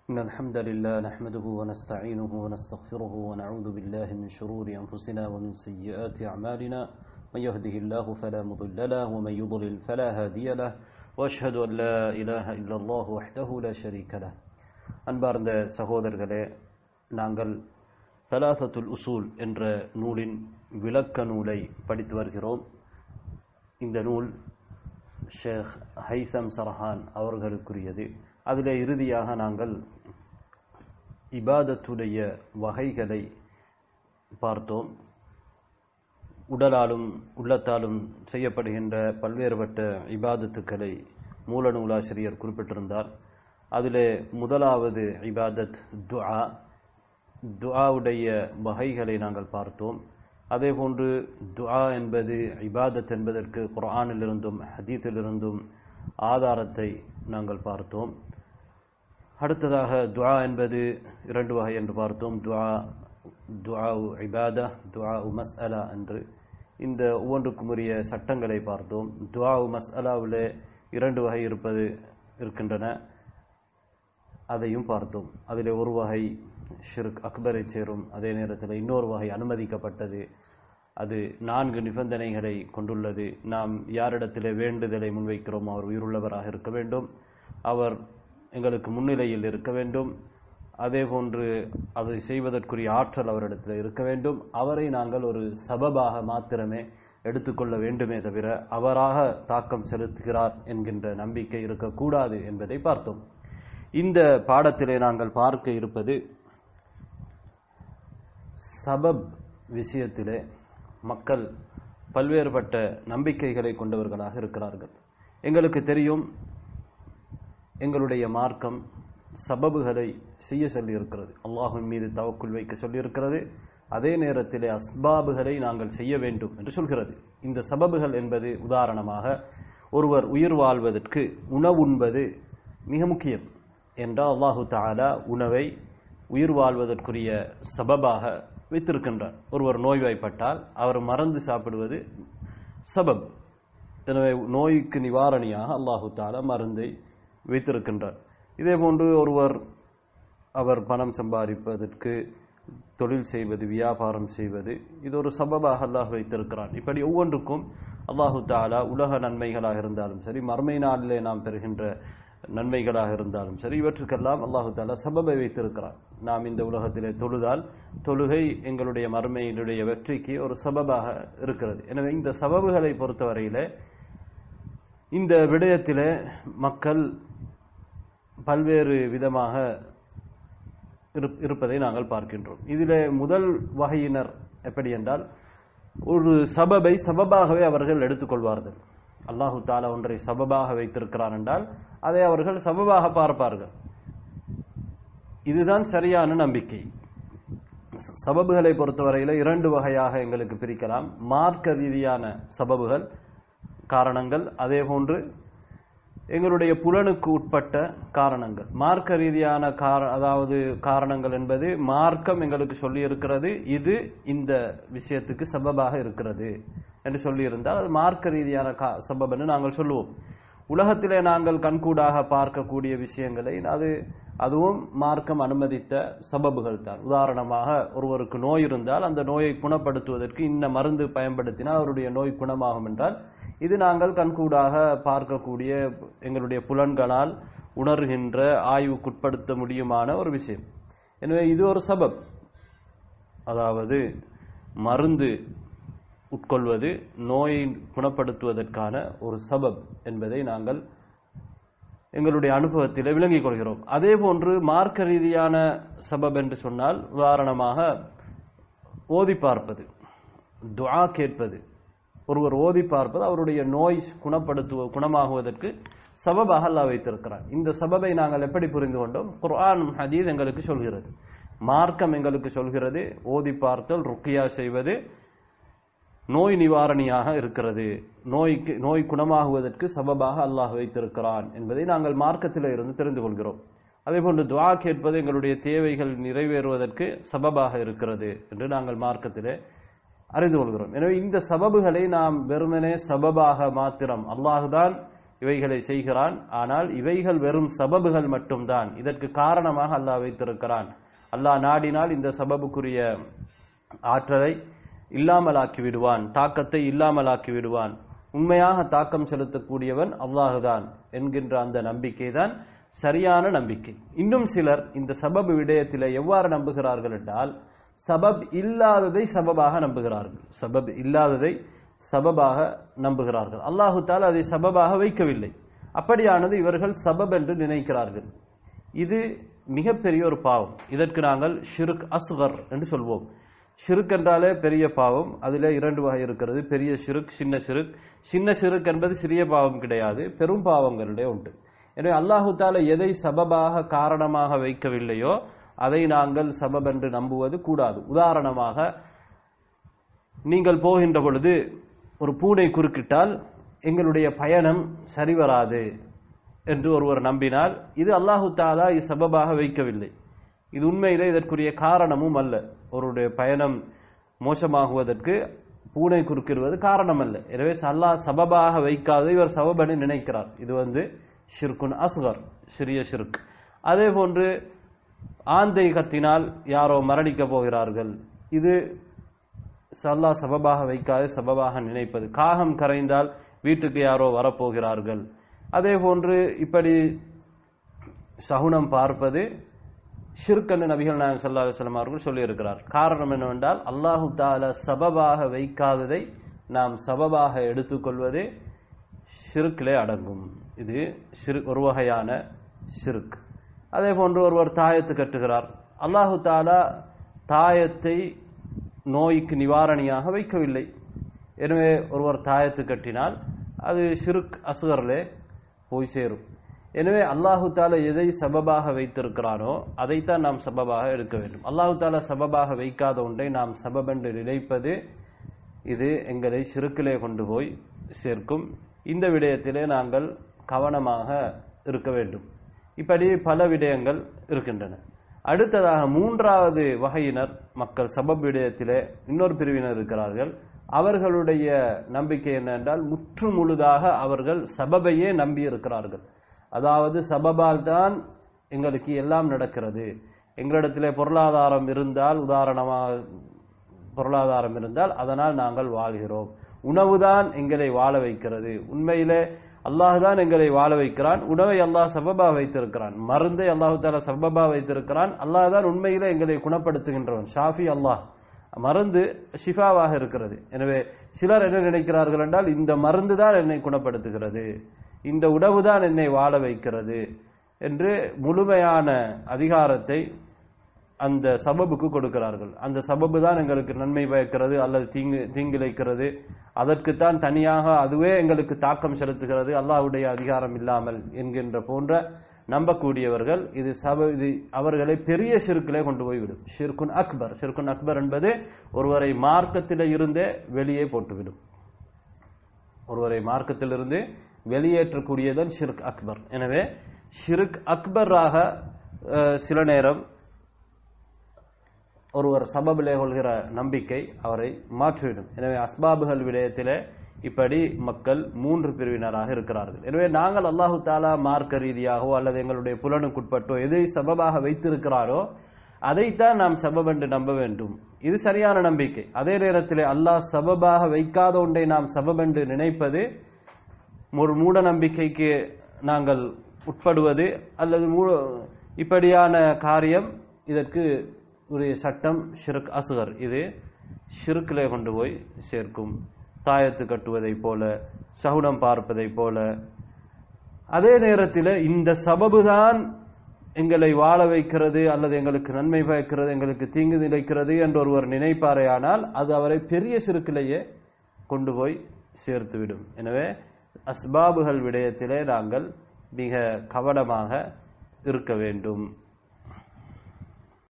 إن الحمد لله نحمده ونستعينه ونستغفره ونعوذ بالله من شرور أنفسنا ومن سيئات أعمالنا من يهده الله فلا مضل له ومن يضلل فلا هادي له وأشهد أن لا إله إلا الله وحده لا شريك له அன்பார்ந்த சகோதரர்களே நாங்கள் தலாசத்துல் உசூல் என்ற நூலின் விளக்க நூலை படித்து வருகிறோம் இந்த நூல் ஷேக் ஹைசம் சரஹான் அவர்களுக்குரியது அதில் இறுதியாக நாங்கள் இபாதத்துடைய வகைகளை பார்த்தோம் உடலாலும் உள்ளத்தாலும் செய்யப்படுகின்ற பல்வேறுபட்ட இபாதத்துக்களை மூல நூலாசிரியர் குறிப்பிட்டிருந்தார் அதில் முதலாவது இபாதத் துஆ துஆவுடைய வகைகளை நாங்கள் பார்த்தோம் அதே போன்று துஆ என்பது இபாதத் என்பதற்கு குர்ஆனிலிருந்தும் ஹதீத்திலிருந்தும் ஆதாரத்தை நாங்கள் பார்த்தோம் அடுத்ததாக துஆ என்பது இரண்டு வகை என்று பார்த்தோம் துஆ துஆ இபாதா துஆ மஸ்அலா என்று இந்த ஒவ்வொன்றுக்கும் உரிய சட்டங்களை பார்த்தோம் துஆ மஸ்அலாவில் இரண்டு வகை இருப்பது இருக்கின்றன அதையும் பார்த்தோம் அதில் ஒரு வகை ஷிர்க் அக்பரை சேரும் அதே நேரத்தில் இன்னொரு வகை அனுமதிக்கப்பட்டது அது நான்கு நிபந்தனைகளை கொண்டுள்ளது நாம் யாரிடத்தில் வேண்டுதலை முன்வைக்கிறோம் அவர் உயிருள்ளவராக இருக்க வேண்டும் அவர் எங்களுக்கு முன்னிலையில் இருக்க வேண்டும் அதே போன்று அதை செய்வதற்குரிய ஆற்றல் அவரிடத்தில் இருக்க வேண்டும் அவரை நாங்கள் ஒரு சபபாக மாத்திரமே எடுத்துக்கொள்ள வேண்டுமே தவிர அவராக தாக்கம் செலுத்துகிறார் என்கின்ற நம்பிக்கை இருக்கக்கூடாது என்பதை பார்த்தோம் இந்த பாடத்திலே நாங்கள் பார்க்க இருப்பது சபப் விஷயத்திலே மக்கள் பல்வேறுபட்ட நம்பிக்கைகளை கொண்டவர்களாக இருக்கிறார்கள் எங்களுக்கு தெரியும் எங்களுடைய மார்க்கம் சபபுகளை செய்ய சொல்லியிருக்கிறது அல்லாஹின் மீது தவக்குள் வைக்க சொல்லியிருக்கிறது அதே நேரத்திலே அஸ்பாபுகளை நாங்கள் செய்ய வேண்டும் என்று சொல்கிறது இந்த சபபுகள் என்பது உதாரணமாக ஒருவர் உயிர் வாழ்வதற்கு உணவுண்பது மிக முக்கியம் என்றால் அல்லாஹு தாலா உணவை உயிர் வாழ்வதற்குரிய சபபாக வைத்திருக்கின்றார் ஒருவர் நோய்வாய்ப்பட்டால் அவர் மறந்து சாப்பிடுவது சபப் எனவே நோய்க்கு நிவாரணியாக அல்லாஹு தாலா மருந்தை வைத்திருக்கின்றார் இதே போன்று ஒருவர் அவர் பணம் சம்பாதிப்பதற்கு தொழில் செய்வது வியாபாரம் செய்வது இது ஒரு சபபாக அல்லாஹ் வைத்திருக்கிறான் இப்படி ஒவ்வொன்றுக்கும் அல்லாஹு தாலா உலக நன்மைகளாக இருந்தாலும் சரி மர்மை நாளிலே நாம் பெறுகின்ற நன்மைகளாக இருந்தாலும் சரி இவற்றுக்கெல்லாம் அல்லாஹு தாலா சபபை வைத்திருக்கிறார் நாம் இந்த உலகத்திலே தொழுதால் தொழுகை எங்களுடைய மர்மையினுடைய வெற்றிக்கு ஒரு சபபாக இருக்கிறது எனவே இந்த சபபுகளை பொறுத்தவரையிலே இந்த விடயத்திலே மக்கள் பல்வேறு விதமாக இருப்பதை நாங்கள் பார்க்கின்றோம் இதில் முதல் வகையினர் எப்படி என்றால் ஒரு சபபை சபபாகவே அவர்கள் எடுத்துக்கொள்வார்கள் அல்லாஹு தாலா ஒன்றை சபபாக வைத்திருக்கிறார் என்றால் அதை அவர்கள் சபபாக பார்ப்பார்கள் இதுதான் சரியான நம்பிக்கை சபபுகளை பொறுத்தவரையில் இரண்டு வகையாக எங்களுக்கு பிரிக்கலாம் மார்க்க ரீதியான சபபுகள் காரணங்கள் அதே போன்று எங்களுடைய புலனுக்கு உட்பட்ட காரணங்கள் மார்க்க ரீதியான கார அதாவது காரணங்கள் என்பது மார்க்கம் எங்களுக்கு சொல்லி இருக்கிறது இது இந்த விஷயத்துக்கு சபபாக இருக்கிறது என்று சொல்லியிருந்தால் அது மார்க்க ரீதியான கா சபப்னு நாங்கள் சொல்லுவோம் உலகத்திலே நாங்கள் கண்கூடாக பார்க்கக்கூடிய விஷயங்களை அது அதுவும் மார்க்கம் அனுமதித்த சபபுகள் தான் உதாரணமாக ஒருவருக்கு நோய் இருந்தால் அந்த நோயை குணப்படுத்துவதற்கு இந்த மருந்து பயன்படுத்தினால் அவருடைய நோய் குணமாகும் என்றால் இது நாங்கள் கண்கூடாக பார்க்கக்கூடிய எங்களுடைய புலன்களால் உணர்கின்ற ஆய்வுக்குட்படுத்த முடியுமான ஒரு விஷயம் எனவே இது ஒரு சபப் அதாவது மருந்து உட்கொள்வது நோயை குணப்படுத்துவதற்கான ஒரு சபப் என்பதை நாங்கள் எங்களுடைய அனுபவத்தில் விளங்கிக் கொள்கிறோம் அதே போன்று மார்க்க ரீதியான சபப் என்று சொன்னால் உதாரணமாக ஓதி பார்ப்பது துஆ கேட்பது ஒருவர் ஓதி பார்ப்பது அவருடைய நோய் குணப்படுத்துவ குணமாகுவதற்கு சபபாக அல்லா வைத்திருக்கிறார் இந்த சபபை நாங்கள் எப்படி புரிந்து கொண்டோம் குர்ஆன் ஹதீஸ் எங்களுக்கு சொல்கிறது மார்க்கம் எங்களுக்கு சொல்கிறது ஓதி பார்த்தல் ருக்கியா செய்வது நோய் நிவாரணியாக இருக்கிறது நோய்க்கு நோய் குணமாகுவதற்கு சபபாக அல்லாஹ் வைத்திருக்கிறான் என்பதை நாங்கள் மார்க்கத்தில் இருந்து தெரிந்து கொள்கிறோம் அதே போன்று துவா கேட்பது எங்களுடைய தேவைகள் நிறைவேறுவதற்கு சபபாக இருக்கிறது என்று நாங்கள் மார்க்கத்திலே அறிந்து கொள்கிறோம் எனவே இந்த சபபுகளை நாம் வெறுமனே சபபாக மாத்திரம் அல்லாஹுதான் இவைகளை செய்கிறான் ஆனால் இவைகள் வெறும் சபபுகள் மட்டும்தான் இதற்கு காரணமாக அல்லாஹ் வைத்திருக்கிறான் அல்லாஹ் நாடினால் இந்த சபபுக்குரிய ஆற்றலை இல்லாமலாக்கி விடுவான் தாக்கத்தை இல்லாமலாக்கி விடுவான் உண்மையாக தாக்கம் செலுத்தக்கூடியவன் அல்லாஹுதான் என்கின்ற அந்த நம்பிக்கை தான் சரியான நம்பிக்கை இன்னும் சிலர் இந்த சபபு விடயத்தில் எவ்வாறு நம்புகிறார்கள் என்றால் சபப் இல்லாததை சபபாக நம்புகிறார்கள் சபப் இல்லாததை சபபாக நம்புகிறார்கள் அல்லாஹு தாலா அதை சபபாக வைக்கவில்லை அப்படியானது இவர்கள் சபப் என்று நினைக்கிறார்கள் இது மிகப்பெரிய ஒரு பாவம் இதற்கு நாங்கள் ஷிருக் அஸ்கர் என்று சொல்வோம் ஷிருக் என்றாலே பெரிய பாவம் அதில் இரண்டு வகை இருக்கிறது பெரிய ஷிருக் சின்ன ஷிருக் சின்ன ஷிருக் என்பது சிறிய பாவம் கிடையாது பெரும் பாவங்களுடைய உண்டு எனவே அல்லாஹு தாலா எதை சபபாக காரணமாக வைக்கவில்லையோ அதை நாங்கள் சபப் என்று நம்புவது கூடாது உதாரணமாக நீங்கள் போகின்ற பொழுது ஒரு பூனை குறுக்கிட்டால் எங்களுடைய பயணம் சரிவராது என்று ஒருவர் நம்பினால் இது அல்லாஹு தாலா இது சபபாக வைக்கவில்லை இது உண்மையிலே இதற்குரிய காரணமும் அல்ல ஒருவருடைய பயணம் மோசமாகுவதற்கு பூனை குறுக்கிடுவது காரணம் அல்ல எனவே அல்லாஹ் சபபாக வைக்காத இவர் சபபனை நினைக்கிறார் இது வந்து ஷிர்குன் அஸ்கர் சிறிய ஷிர்க் அதே போன்று ஆந்தை கத்தினால் யாரோ மரணிக்க போகிறார்கள் இது சல்லா சபபாக வைக்காது சபபாக நினைப்பது காகம் கரைந்தால் வீட்டுக்கு யாரோ வரப்போகிறார்கள் அதே போன்று இப்படி சகுனம் பார்ப்பது ஷிர்கன்னு நபிகள் நாயகம் சல்லா அலுவலம் அவர்கள் சொல்லியிருக்கிறார் காரணம் என்னவென்றால் அல்லாஹு தாலா சபபாக வைக்காததை நாம் சபபாக எடுத்துக்கொள்வது ஷிருக்கிலே அடங்கும் இது ஷிரு ஒரு வகையான ஷிருக் அதே போன்று ஒருவர் தாயத்து கட்டுகிறார் அல்லாஹு தாலா தாயத்தை நோய்க்கு நிவாரணியாக வைக்கவில்லை எனவே ஒருவர் தாயத்து கட்டினால் அது ஷிருக் அசுகரிலே போய் சேரும் எனவே அல்லாஹு தாலா எதை சபபாக வைத்திருக்கிறானோ அதைத்தான் நாம் சபபாக எடுக்க வேண்டும் அல்லாஹு தாலா சபபாக வைக்காத ஒன்றை நாம் சபபென்று நினைப்பது இது எங்களை சிறுக்கிலே கொண்டு போய் சேர்க்கும் இந்த விடயத்திலே நாங்கள் கவனமாக இருக்க வேண்டும் இப்படி பல விடயங்கள் இருக்கின்றன அடுத்ததாக மூன்றாவது வகையினர் மக்கள் சபப் விடயத்திலே இன்னொரு பிரிவினர் இருக்கிறார்கள் அவர்களுடைய நம்பிக்கை என்னென்றால் முற்று முழுதாக அவர்கள் சபபையே நம்பி இருக்கிறார்கள் அதாவது சபபால் தான் எங்களுக்கு எல்லாம் நடக்கிறது எங்களிடத்திலே பொருளாதாரம் இருந்தால் உதாரணமாக பொருளாதாரம் இருந்தால் அதனால் நாங்கள் வாழ்கிறோம் உணவுதான் எங்களை வாழ வைக்கிறது உண்மையிலே அல்லாஹ் தான் எங்களை வாழ வைக்கிறான் உணவை அல்லாஹ் சபபா வைத்திருக்கிறான் மருந்தை அல்லாஹு தாலா சபபா வைத்திருக்கிறான் அல்லாஹ் தான் உண்மையிலே எங்களை குணப்படுத்துகின்றவன் ஷாஃபி அல்லாஹ் மருந்து ஷிஃபாவாக இருக்கிறது எனவே சிலர் என்ன நினைக்கிறார்கள் என்றால் இந்த மருந்து தான் என்னை குணப்படுத்துகிறது இந்த உணவு தான் என்னை வாழ வைக்கிறது என்று முழுமையான அதிகாரத்தை அந்த சபபுக்கு கொடுக்கிறார்கள் அந்த சபபு தான் எங்களுக்கு நன்மை பயக்கிறது அல்லது தீங்கு தீங்கிழைக்கிறது அதற்குத்தான் தனியாக அதுவே எங்களுக்கு தாக்கம் செலுத்துகிறது அல்லாஹ்வுடைய அதிகாரம் இல்லாமல் என்கின்ற போன்ற நம்பக்கூடியவர்கள் இது சப இது அவர்களை பெரிய ஷிர்கிலே கொண்டு போய்விடும் ஷிர்குன் அக்பர் ஷிர்குன் அக்பர் என்பது ஒருவரை மார்க்கத்திலே இருந்தே வெளியே போட்டுவிடும் ஒருவரை மார்க்கத்திலிருந்து வெளியேற்றக்கூடியதன் ஷிர்க் அக்பர் எனவே ஷிர்க் அக்பராக அஹ், சில நேரம் ஒருவர் சபபிலே கொள்கிற நம்பிக்கை அவரை மாற்றிவிடும் எனவே அஸ்பாபுகள் விடயத்திலே இப்படி மக்கள் மூன்று பிரிவினராக இருக்கிறார்கள் எனவே நாங்கள் அல்லாஹு தாலா மார்க்க ரீதியாகவோ அல்லது எங்களுடைய புலனுக்குட்பட்டோ எதை சபபாக வைத்திருக்கிறாரோ அதைத்தான் நாம் சபப் என்று நம்ப வேண்டும் இது சரியான நம்பிக்கை அதே நேரத்திலே அல்லாஹ் சபபாக வைக்காத ஒன்றை நாம் சபப் என்று நினைப்பது ஒரு மூட நம்பிக்கைக்கு நாங்கள் உட்படுவது அல்லது மூ- இப்படியான காரியம் இதற்கு உரிய சட்டம் ஷிருக் அசுகர் இது ஷிருக்கிலே கொண்டு போய் சேர்க்கும் தாயத்து கட்டுவதைப் போல சகுனம் பார்ப்பதைப் போல அதே நேரத்தில் இந்த சபபுதான் எங்களை வாழ வைக்கிறது அல்லது எங்களுக்கு நன்மை பயக்கிறது எங்களுக்கு தீங்கு நிலைக்கிறது என்று ஒருவர் நினைப்பாரேயானால் அது அவரை பெரிய சிறுக்கிலேயே கொண்டு போய் சேர்த்துவிடும் எனவே அஸ்பாபுகள் விடயத்திலே நாங்கள் மிக கவனமாக இருக்க வேண்டும்